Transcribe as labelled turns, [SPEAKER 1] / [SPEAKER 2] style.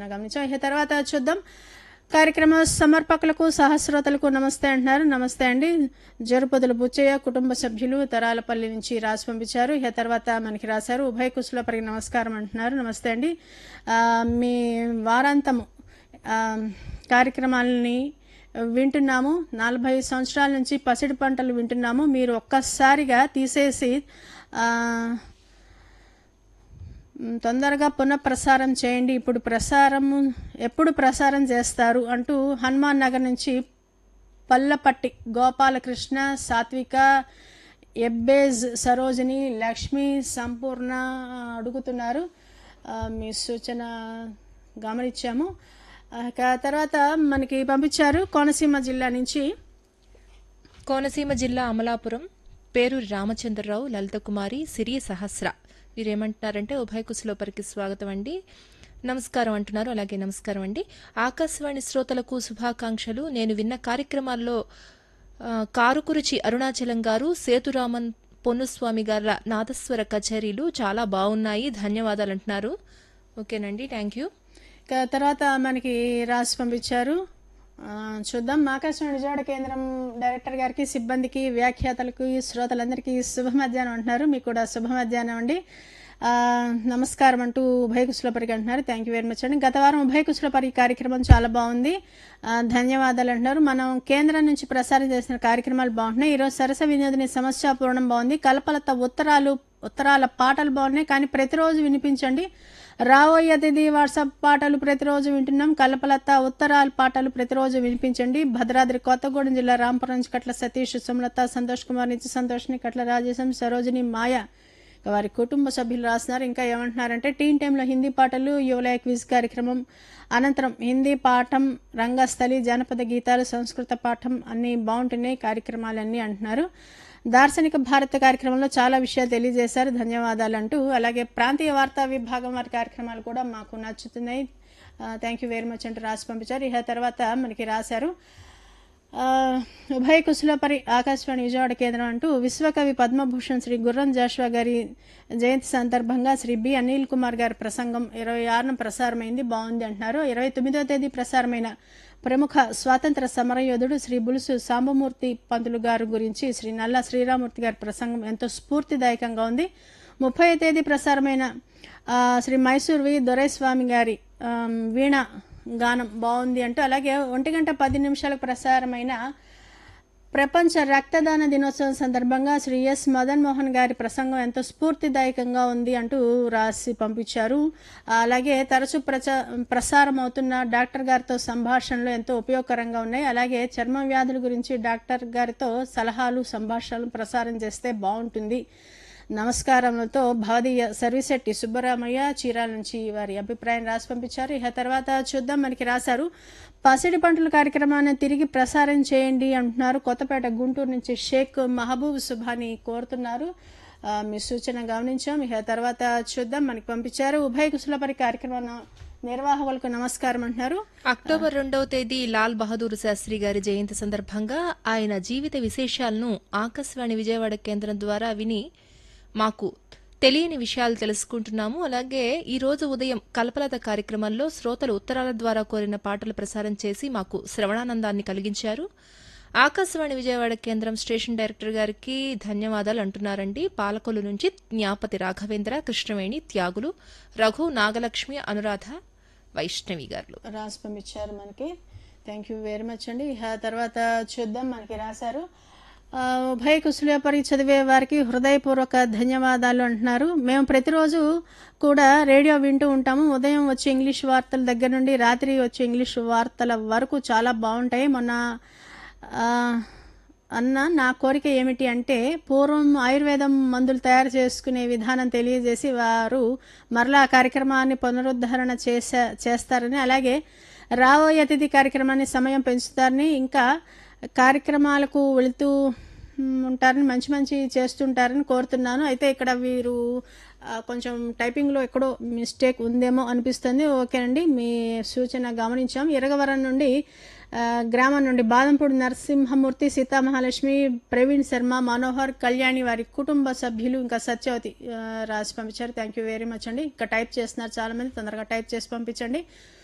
[SPEAKER 1] సూచన గమనించాం ఇక తర్వాత చూద్దాం కార్యక్రమ సమర్పకులకు సహస్రోతలకు నమస్తే అంటున్నారు నమస్తే అండి జరుపదుల బుచ్చయ్య కుటుంబ సభ్యులు తరాలపల్లి నుంచి రాసి పంపించారు ఇక తర్వాత మనకి రాశారు ఉభయ కుశలపరికి నమస్కారం అంటున్నారు నమస్తే అండి ఆ, మీ వారాంతము ఆ, కార్యక్రమాలని వింటున్నాము నలభై సంవత్సరాల నుంచి పసిడి పంటలు వింటున్నాము మీరు ఒక్కసారిగా తీసేసి ఆ, మ్, తొందరగా పునఃప్రసారం చేయండి ఇప్పుడు ప్రసారం ఎప్పుడు ప్రసారం చేస్తారు అంటూ హనుమాన్ నగర్ నుంచి పల్లపట్టి గోపాలకృష్ణ సాత్విక ఎబ్బేజ్ సరోజిని లక్ష్మి సంపూర్ణ అడుగుతున్నారు ఆ, మీ సూచన గమనించాము ఆ, ఇక తర్వాత మనకి పంపించారు కోనసీమ జిల్లా నుంచి
[SPEAKER 2] కోనసీమ జిల్లా అమలాపురం పేరూరి రామచంద్రరావు లలితకుమారి సిరి సహస్ర వీరేమంటున్నారంటే ఉభయ కుశలోపరికి స్వాగతం అండి నమస్కారం అంటున్నారు అలాగే నమస్కారం అండి ఆకాశవాణి శ్రోతలకు శుభాకాంక్షలు నేను విన్న కార్యక్రమాల్లో ఆ, కారుకురుచి అరుణాచలం గారు సేతురామన్ పొన్నుస్వామి గారి నాదస్వర కచేరీలు చాలా బాగున్నాయి ధన్యవాదాలు అంటున్నారు ఓకేనండి థ్యాంక్ యూ
[SPEAKER 1] ఇక తర్వాత మనకి రాసి పంపించారు ఆ, చూద్దాం ఆకాశవాణి విజయవాడ కేంద్రం డైరెక్టర్ గారికి సిబ్బందికి వ్యాఖ్యాతలకు శ్రోతలందరికీ శుభ మధ్యాహ్నం అంటున్నారు మీకు కూడా శుభ మధ్యాహ్నం అండి ఆ, నమస్కారం అంటూ ఉభయ కుశలపరికి అంటున్నారు థ్యాంక్ యూ వెరీ మచ్ అండి గత వారం ఉభయ కుశలపరి కార్యక్రమం చాలా బాగుంది ఆ, ధన్యవాదాలు అంటున్నారు మనం కేంద్రం నుంచి ప్రసారం చేసిన కార్యక్రమాలు బాగుంటున్నాయి ఈరోజు సరస వినోదిని సమస్య పూర్ణం బాగుంది కలపలత ఉత్తరాలు ఉత్తరాల పాటలు బాగున్నాయి కానీ ప్రతిరోజు వినిపించండి రాబోయే అతిథి వాట్సాప్ పాటలు ప్రతిరోజు వింటున్నాం కలపలత ఉత్తరాల పాటలు ప్రతిరోజు వినిపించండి భద్రాద్రి కొత్తగూడెం జిల్లా రాంపురం నుంచి కట్ల సతీష్ సుమలత సంతోష్ కుమార్ నుంచి సంతోష్ని కట్ల రాజేశం సరోజిని మాయ ఇక వారి కుటుంబ సభ్యులు రాస్తున్నారు ఇంకా ఏమంటున్నారంటే టీన్ టైంలో హిందీ పాటలు యువలయ క్విజ్ కార్యక్రమం అనంతరం హిందీ పాఠం రంగస్థలి జానపద గీతాలు సంస్కృత పాఠం అన్నీ బాగుంటున్నాయి కార్యక్రమాలన్నీ అంటున్నారు దార్శనిక భారత కార్యక్రమంలో చాలా విషయాలు తెలియజేశారు ధన్యవాదాలు అంటూ అలాగే ప్రాంతీయ వార్తా విభాగం వారి కార్యక్రమాలు కూడా మాకు నచ్చుతున్నాయి థ్యాంక్ యూ వెరీ మచ్ అంటూ రాసి పంపించారు ఇక తర్వాత మనకి రాశారు ఆ, ఉభయ కుశలపరి ఆకాశవాణి విజయవాడ కేంద్రం అంటూ విశ్వకవి పద్మభూషణ్ శ్రీ గుర్రం జాషువా గారి జయంతి సందర్భంగా శ్రీ బి అనిల్ కుమార్ గారి ప్రసంగం ఇరవై ఆరున ప్రసారమైంది బాగుంది అంటున్నారు ఇరవై తొమ్మిదో తేదీ ప్రసారమైన ప్రముఖ స్వాతంత్ర సమరయోధుడు శ్రీ బులుసు సాంబమూర్తి పంతులు గారు గురించి శ్రీ నల్ల శ్రీరామూర్తి గారి ప్రసంగం ఎంతో స్ఫూర్తిదాయకంగా ఉంది ముప్పై తేదీ ప్రసారమైన ఆ, శ్రీ మైసూర్వి దొరైస్వామి గారి ఆమ్, వీణ గానం బాగుంది అంటూ అలాగే ఒంటి గంట పది నిమిషాలకు ప్రసారమైన ప్రపంచ రక్తదాన దినోత్సవం సందర్భంగా శ్రీ ఎస్ మదన్ మోహన్ గారి ప్రసంగం ఎంతో స్ఫూర్తిదాయకంగా ఉంది అంటూ రాసి పంపించారు అలాగే తరచూ ప్రచ ప్రసారం అవుతున్న డాక్టర్ గారితో సంభాషణలు ఎంతో ఉపయోగకరంగా ఉన్నాయి అలాగే చర్మ వ్యాధుల గురించి డాక్టర్ గారితో సలహాలు సంభాషణలు ప్రసారం చేస్తే బాగుంటుంది నమస్కారములతో భవదీయ సర్వీసెట్టి సుబ్బరామయ్య చీరాల నుంచి వారి అభిప్రాయం రాసి పంపించారు ఇక తర్వాత చూద్దాం మనకి రాశారు పసిడి పంటల కార్యక్రమాన్ని తిరిగి ప్రసారం చేయండి అంటున్నారు కొత్తపేట గుంటూరు నుంచి షేక్ మహబూబ్ సుభాని కోరుతున్నారు ఆ, మీ సూచన గమనించాం ఇక తర్వాత చూద్దాం మనకి పంపించారు ఉభయ కుశలపరి కార్యక్రమం నిర్వాహకులకు నమస్కారం అంటున్నారు
[SPEAKER 2] అక్టోబర్ రెండవ తేదీ లాల్ బహదూర్ శాస్త్రి గారి జయంతి సందర్భంగా ఆయన జీవిత విశేషాలను ఆకాశవాణి విజయవాడ కేంద్రం ద్వారా విని మాకు తెలియని విషయాలు తెలుసుకుంటున్నాము అలాగే ఈ రోజు ఉదయం కల్పలత కార్యక్రమంలో శ్రోతలు ఉత్తరాల ద్వారా కోరిన పాటలు ప్రసారం చేసి మాకు శ్రవణానందాన్ని కలిగించారు ఆకాశవాణి విజయవాడ కేంద్రం స్టేషన్ డైరెక్టర్ గారికి ధన్యవాదాలు అంటున్నారండి పాలకొల్లు నుంచి జ్ఞాపతి రాఘవేంద్ర కృష్ణవేణి త్యాగులు రఘు నాగలక్ష్మి అనురాధ వైష్ణవి గారు
[SPEAKER 1] రాసి పంపించారు మనకి థ్యాంక్ యూ వెరీ మచ్ అండి ఇక తర్వాత చూద్దాం మనకి రాశారు ఆ, ఉభయ కుశలపరి చదివే వారికి హృదయపూర్వక ధన్యవాదాలు అంటున్నారు మేము ప్రతిరోజు కూడా రేడియో వింటూ ఉంటాము ఉదయం వచ్చే ఇంగ్లీష్ వార్తల దగ్గర నుండి రాత్రి వచ్చే ఇంగ్లీష్ వార్తల వరకు చాలా బాగుంటాయి మొన్న ఆ, అన్న నా కోరిక ఏమిటి అంటే పూర్వం ఆయుర్వేదం మందులు తయారు చేసుకునే విధానం తెలియజేసి వారు మరలా ఆ కార్యక్రమాన్ని పునరుద్ధరణ చేసే చేస్తారని అలాగే రాబోయే అతిథి కార్యక్రమాన్ని సమయం పెంచుతారని ఇంకా కార్యక్రమాలకు వెళుతూ మ్, ఉంటారని మంచి మంచి చేస్తుంటారని కోరుతున్నాను అయితే ఇక్కడ వీరు ఆ, కొంచెం టైపింగ్లో ఎక్కడో మిస్టేక్ ఉందేమో అనిపిస్తుంది ఓకేనండి మీ సూచన గమనించాం ఇరగవరం నుండి ఆ, గ్రామం నుండి బాదంపూడి నరసింహమూర్తి సీతామహాలక్ష్మి ప్రవీణ్ శర్మ మనోహర్ కళ్యాణి వారి కుటుంబ సభ్యులు ఇంకా సత్యవతి ఆ, రాసి పంపించారు థ్యాంక్ యూ వెరీ మచ్ అండి ఇంకా టైప్ చేస్తున్నారు చాలా మంది తొందరగా టైప్ చేసి పంపించండి